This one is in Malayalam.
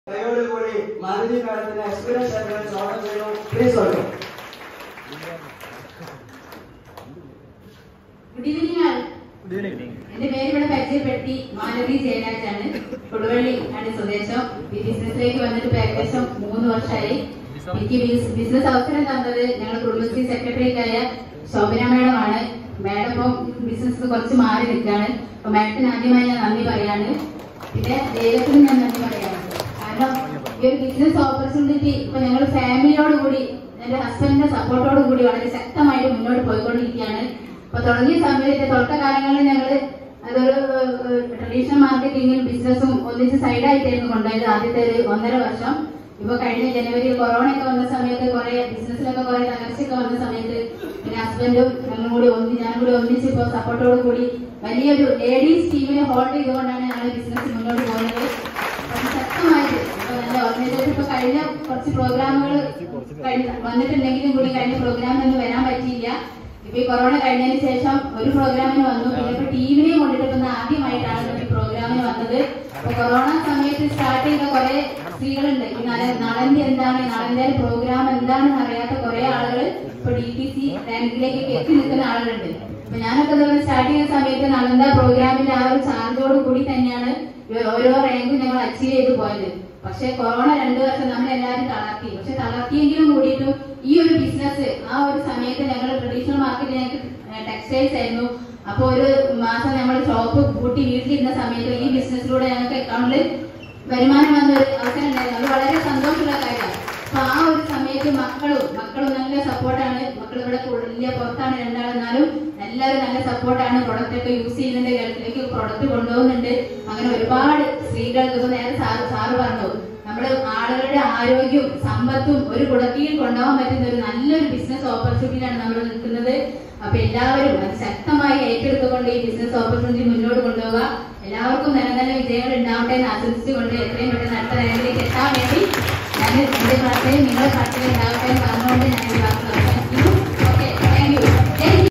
കൈയോടുകൂടി മാരുതി മാഡത്തിന് എക്സ്പീരിയൻസ് സെന്ററിൽ സ്വാഗതം ചെയ്യുന്നു please welcome good evening all എന്റെ പേര് ഇവിടെ പരിചയപ്പെടുത്തി മാലതി ജയരാജാണ് കൊടുവള്ളി ആണ് സ്വദേശം ഈ ബിസിനസ്സിലേക്ക് വന്നിട്ട് ഇപ്പൊ ഏകദേശം മൂന്ന് വർഷമായി എനിക്ക് ബിസ്- ബിസിനസ് അവസരം തന്നത് ഞങ്ങൾ കുടുംബശ്രീ സെക്രട്ടറിയായ ശോഭന മേഡം ആണ് മേഡം ഇപ്പം ബിസിനസ് കുറച്ച് മാറി നിൽക്കുകയാണ് അപ്പൊ മാഡത്തിന് ആദ്യമായി ഞാൻ നന്ദി പറയാണ് പിന്നെ ദൈവത്തിനും ഞാൻ നന്ദി പറയാണ് കാരണം ഈ ഒരു ബിസിനസ് ഓപ്പർച്യൂണിറ്റി ഇപ്പൊ ഞങ്ങൾ ഫാമിലിയോട് കൂടി എന്റെ ഹസ്ബൻഡിന്റെ സപ്പോർട്ടോട് കൂടി വളരെ ശക്തമായിട്ട് മുന്നോട്ട് പോയിക്കൊണ്ടിരിക്കുകയാണ് അപ്പൊ തുടങ്ങിയ സമയത്ത് തുടക്ക കാലങ്ങളിൽ ഞങ്ങള് അതൊരു ട്രഡീഷണൽ മാർക്കറ്റിംഗും ബിസിനസ്സും ഒന്നിച്ച് സൈഡായിട്ടായിരുന്നു കൊണ്ടുപോയത് ആദ്യത്തെ ഒരു ഒന്നര വർഷം ഇപ്പൊ കഴിഞ്ഞ ജനുവരി കൊറോണ ഒക്കെ വന്ന സമയത്ത് കുറെ ബിസിനസ്സിലൊക്കെ കുറെ തകർച്ചയൊക്കെ വന്ന സമയത്ത് പിന്നെ ഹസ്ബൻഡും ഞങ്ങളും കൂടി ഒന്നി ഞാനും കൂടി ഒന്നിച്ച് ഇപ്പൊ സപ്പോർട്ടോട് കൂടി വലിയൊരു ലേഡീസ് ടീമിനെ ഹോൾഡ് ചെയ്തുകൊണ്ടാണ് ഞങ്ങൾ ബിസിനസ് മുന്നോട്ട് പോകുന്നത് അപ്പൊ ശക്തമായിട്ട് ഇപ്പൊ നല്ല ഓർഗനൈസേഷൻ ഇപ്പൊ കഴിഞ്ഞ കുറച്ച് പ്രോഗ്രാമുകൾ വന്നിട്ടുണ്ടെങ്കിലും കൂടി കഴിഞ്ഞ പ്രോഗ്രാമിനൊന്നും വരാൻ പറ്റിയില്ല ഇപ്പൊ ഈ കൊറോണ കഴിഞ്ഞതിന് ശേഷം ഒരു പ്രോഗ്രാമിന് വന്നു പിന്നെ ഇപ്പൊ ടീമിനെ കൊണ്ടിട്ട് ഇപ്പൊ ആദ്യമായിട്ടാണ് ഈ പ്രോഗ്രാമിന് വന്നത് അപ്പൊ കൊറോണ സമയത്ത് സ്റ്റാർട്ട് ചെയ്ത കുറെ സ്ത്രീകളുണ്ട് ഈ നള- നളന്റെ എന്താണ് നളന്റെ പ്രോഗ്രാം എന്താണെന്ന് അറിയാത്ത കുറെ ആളുകൾ ഇപ്പൊ ഡി ടി സി റാങ്കിലേക്ക് എത്തി നിൽക്കുന്ന ആളുകളുണ്ട് അപ്പൊ ഞാനൊക്കെ ഇതുപോലെ സ്റ്റാർട്ട് ചെയ്യുന്ന സമയത്ത് നളന്ത പ്രോഗ്രാമിന്റെ ആ ഒരു ചാർജോട് കൂടി തന്നെയാണ് ഈ ഓരോ റാങ്കും ഞങ്ങൾ അച്ചീവ് ചെയ്ത് പോയത് പക്ഷെ കൊറോണ രണ്ടു വർഷം നമ്മൾ എല്ലാവരും തളർത്തി പക്ഷെ തളർത്തിയെങ്കിലും കൂടിയിട്ടും ഈ ഒരു ബിസിനസ് ആ ഒരു സമയത്ത് ഞങ്ങൾ ട്രഡീഷണൽ മാർക്കറ്റ് ഞങ്ങൾക്ക് ടെക്സ്റ്റൈൽസ് ആയിരുന്നു അപ്പൊ ഒരു മാസം നമ്മൾ ഷോപ്പ് പൂട്ടി വീട്ടിലിരുന്ന സമയത്ത് ഈ ബിസിനസ്സിലൂടെ ഞങ്ങൾക്ക് അക്കൗണ്ടിൽ വരുമാനം വന്ന ഒരു അവസരം ഉണ്ടായിരുന്നു അത് വളരെ സന്തോഷമുള്ള കാര്യമാണ് അപ്പൊ ആ ഒരു സമയത്ത് മക്കളും മക്കളും നല്ല സപ്പോർട്ടാണ് മക്കൾ ഇവിടെ വലിയ പുറത്താണ് രണ്ടാളെന്നാലും എല്ലാവരും നല്ല സപ്പോർട്ടാണ് പ്രൊഡക്റ്റ് ഒക്കെ യൂസ് ചെയ്യുന്നുണ്ട് ഗൾഫിലേക്ക് പ്രൊഡക്റ്റ് കൊണ്ടുപോകുന്നുണ്ട് അങ്ങനെ ഒരുപാട് സ്ത്രീകൾക്ക് ഇപ്പൊ നേരെ സാറ് സാറ് പറഞ്ഞു നമ്മുടെ ആളുകളുടെ ആരോഗ്യവും സമ്പത്തും ഒരു കുടക്കീഴിൽ കൊണ്ടുപോകാൻ പറ്റുന്ന ഒരു നല്ലൊരു ബിസിനസ് ഓപ്പർച്യൂണിറ്റിയിലാണ് നമ്മൾ നിൽക്കുന്നത് അപ്പൊ എല്ലാവരും അത് ശക്തമായി ഏറ്റെടുത്തുകൊണ്ട് ഈ ബിസിനസ് ഓപ്പർച്യൂണിറ്റി മുന്നോട്ട് കൊണ്ടുപോകുക എല്ലാവർക്കും നല്ല നല്ല വിജയങ്ങൾ ഉണ്ടാവട്ടെ എന്ന് ആശംസിച്ചുകൊണ്ട് എത്രയും പെട്ടെന്ന് അടുത്ത റാങ്കിലേക്ക് എത്താൻ വേണ്ടി ഞാൻ എന്റെ പ്രാർത്ഥനയും നിങ്ങളുടെ പ്രാർത്ഥനയും ഉണ്ടാകും